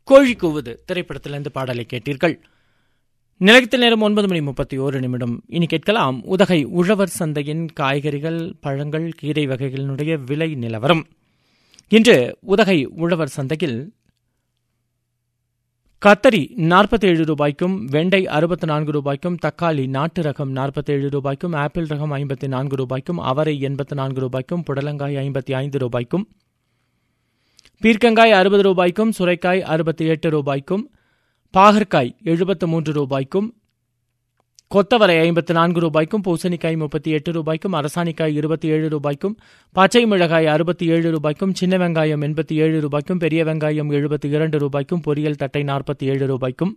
கோழி கூவுது திரைப்படத்திலிருந்து பாடலை கேட்டீர்கள் நிலையத்த நேரம் ஒன்பது மணி முப்பத்தி ஓரு நிமிடம் இனி கேட்கலாம் உதகை உழவர் சந்தையின் காய்கறிகள் பழங்கள் கீரை வகைகளினுடைய விலை நிலவரம் இன்று உதகை உழவர் சந்தையில் கத்தரி நாற்பத்தேழு ரூபாய்க்கும் வெண்டை அறுபத்தி நான்கு ரூபாய்க்கும் தக்காளி நாட்டு ரகம் நாற்பத்தேழு ரூபாய்க்கும் ஆப்பிள் ரகம் ஐம்பத்தி நான்கு ரூபாய்க்கும் அவரை எண்பத்தி நான்கு ரூபாய்க்கும் புடலங்காய் ஐம்பத்தி ஐந்து ரூபாய்க்கும் பீர்க்கங்காய் அறுபது ரூபாய்க்கும் சுரைக்காய் அறுபத்தி எட்டு ரூபாய்க்கும் பாகற்காய் எழுபத்து மூன்று ரூபாய்க்கும் கொத்தவரை ஐம்பத்து நான்கு ரூபாய்க்கும் பூசணிக்காய் முப்பத்தி எட்டு ரூபாய்க்கும் அரசாணிக்காய் இருபத்தி ஏழு ரூபாய்க்கும் பச்சை மிளகாய் அறுபத்தி ஏழு ரூபாய்க்கும் சின்ன வெங்காயம் எண்பத்தி ஏழு ரூபாய்க்கும் பெரிய வெங்காயம் எழுபத்தி இரண்டு ரூபாய்க்கும் பொரியல் தட்டை நாற்பத்தி ஏழு ரூபாய்க்கும்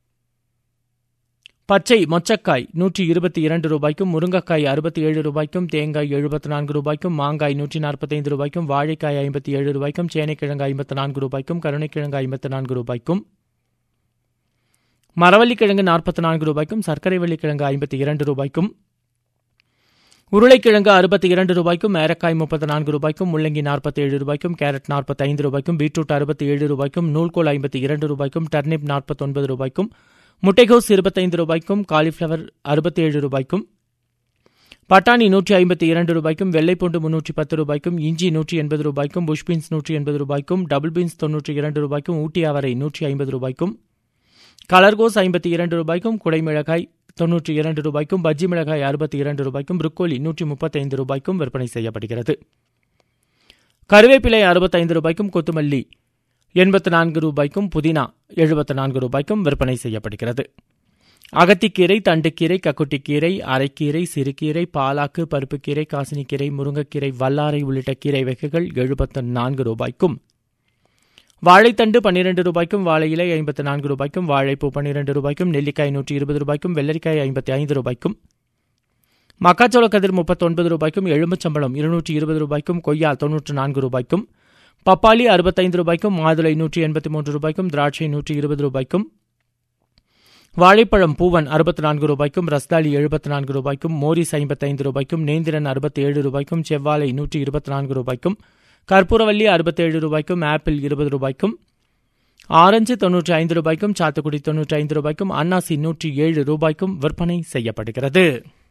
பச்சை மொச்சக்காய் நூற்றி இருபத்தி இரண்டு ரூபாய்க்கும் முருங்கைக்காய் அறுபத்தி ஏழு ரூபாய்க்கும் தேங்காய் எழுபத்தி நான்கு ரூபாய்க்கும் மாங்காய் நூற்றி நாற்பத்தைந்து ரூபாய்க்கும் வாழைக்காய் ஐம்பத்தி ஏழு ரூபாய்க்கும் சேனைக்கிழங்கு ஐம்பத்தி நான்கு ரூபாய்க்கும் கருணைக்கிழங்கு ஐம்பத்தி நான்கு ரூபாய்க்கும் மரவள்ளிக்கிழங்கு நாற்பத்தி நான்கு ரூபாய்க்கும் சர்க்கரை வள்ளிக்கிழங்கு ஐம்பத்தி இரண்டு ரூபாய்க்கும் உருளைக்கிழங்கு அறுபத்தி இரண்டு ரூபாய்க்கும் மேரக்காய் முப்பத்தி நான்கு ரூபாய்க்கும் முள்ளங்கி நாற்பத்தி ஏழு ரூபாய்க்கும் கேரட் நாற்பத்தி ஐந்து ரூபாய்க்கும் பீட்ரூட் அறுபத்தி ஏழு ரூபாய்க்கும் நூல்கோல் ஐம்பத்தி இரண்டு ரூபாய்க்கும் டர்னிப் நாற்பத்தி ஒன்பது ரூபாய்க்கும் முட்டைகோஸ் இருபத்தைந்து ரூபாய்க்கும் காலிஃப்ளவர் அறுபத்தி ஏழு ரூபாய்க்கும் பட்டாணி நூற்றி ஐம்பத்தி இரண்டு ரூபாய்க்கும் வெள்ளைப்பூண்டு முன்னூற்றி பத்து ரூபாய்க்கும் இஞ்சி நூற்றி எண்பது ரூபாய்க்கும் புஷ் பீன்ஸ் நூற்றி எண்பது ரூபாய்க்கும் டபுள் பீன்ஸ் தொன்னூற்றி இரண்டு ரூபாய்க்கும் ஊட்டி அவரை நூற்றி ஐம்பது ரூபாய்க்கும் கலர்கோஸ் ஐம்பத்தி இரண்டு ரூபாய்க்கும் குடைமிளகாய் தொன்னூற்றி இரண்டு ரூபாய்க்கும் பஜ்ஜி மிளகாய் அறுபத்தி இரண்டு ரூபாய்க்கும் புரோக்கோலி நூற்றி முப்பத்தைந்து ரூபாய்க்கும் விற்பனை செய்யப்படுகிறது கருவேப்பிலை அறுபத்தைந்து ரூபாய்க்கும் கொத்துமல்லி எண்பத்தி நான்கு ரூபாய்க்கும் புதினா எழுபத்தி நான்கு ரூபாய்க்கும் விற்பனை செய்யப்படுகிறது அகத்திக்கீரை தண்டுக்கீரை கக்குட்டிக்கீரை அரைக்கீரை சிறுகீரை பாலாக்கு பருப்புக்கீரை காசினிக்கீரை முருங்கைக்கீரை வல்லாரை உள்ளிட்ட கீரை வகைகள் எழுபத்து நான்கு ரூபாய்க்கும் வாழைத்தண்டு பன்னிரண்டு ரூபாய்க்கும் வாழை இலை ஐம்பத்தி நான்கு ரூபாய்க்கும் வாழைப்பூ பன்னிரண்டு ரூபாய்க்கும் நெல்லிக்காய் நூற்றி இருபது ரூபாய்க்கும் வெள்ளரிக்காய் ஐம்பத்தி ஐந்து ரூபாய்க்கும் மக்காச்சோள கதிர் முப்பத்தொன்பது ரூபாய்க்கும் எலும்புச்சம்பளம் இருநூற்றி இருபது ரூபாய்க்கும் கொய்யா தொன்னூற்று நான்கு ரூபாய்க்கும் பப்பாளி அறுபத்தைந்து ரூபாய்க்கும் மாதுளை நூற்றி எண்பத்தி மூன்று ரூபாய்க்கும் திராட்சை நூற்றி இருபது ரூபாய்க்கும் வாழைப்பழம் பூவன் அறுபத்தி நான்கு ரூபாய்க்கும் ரஸ்தாலி எழுபத்தி நான்கு ரூபாய்க்கும் மோரிஸ் ஐம்பத்தைந்து ரூபாய்க்கும் நேந்திரன் அறுபத்தி ஏழு ரூபாய்க்கும் செவ்வாழை நூற்றி இருபத்தி நான்கு ரூபாய்க்கும் கற்பூரவல்லி அறுபத்தேழு ரூபாய்க்கும் ஆப்பிள் இருபது ரூபாய்க்கும் ஆரஞ்சு தொன்னூற்றி ஐந்து ரூபாய்க்கும் சாத்துக்குடி தொன்னூற்றி ஐந்து ரூபாய்க்கும் அன்னாசி நூற்றி ஏழு ரூபாய்க்கும் விற்பனை செய்யப்படுகிறது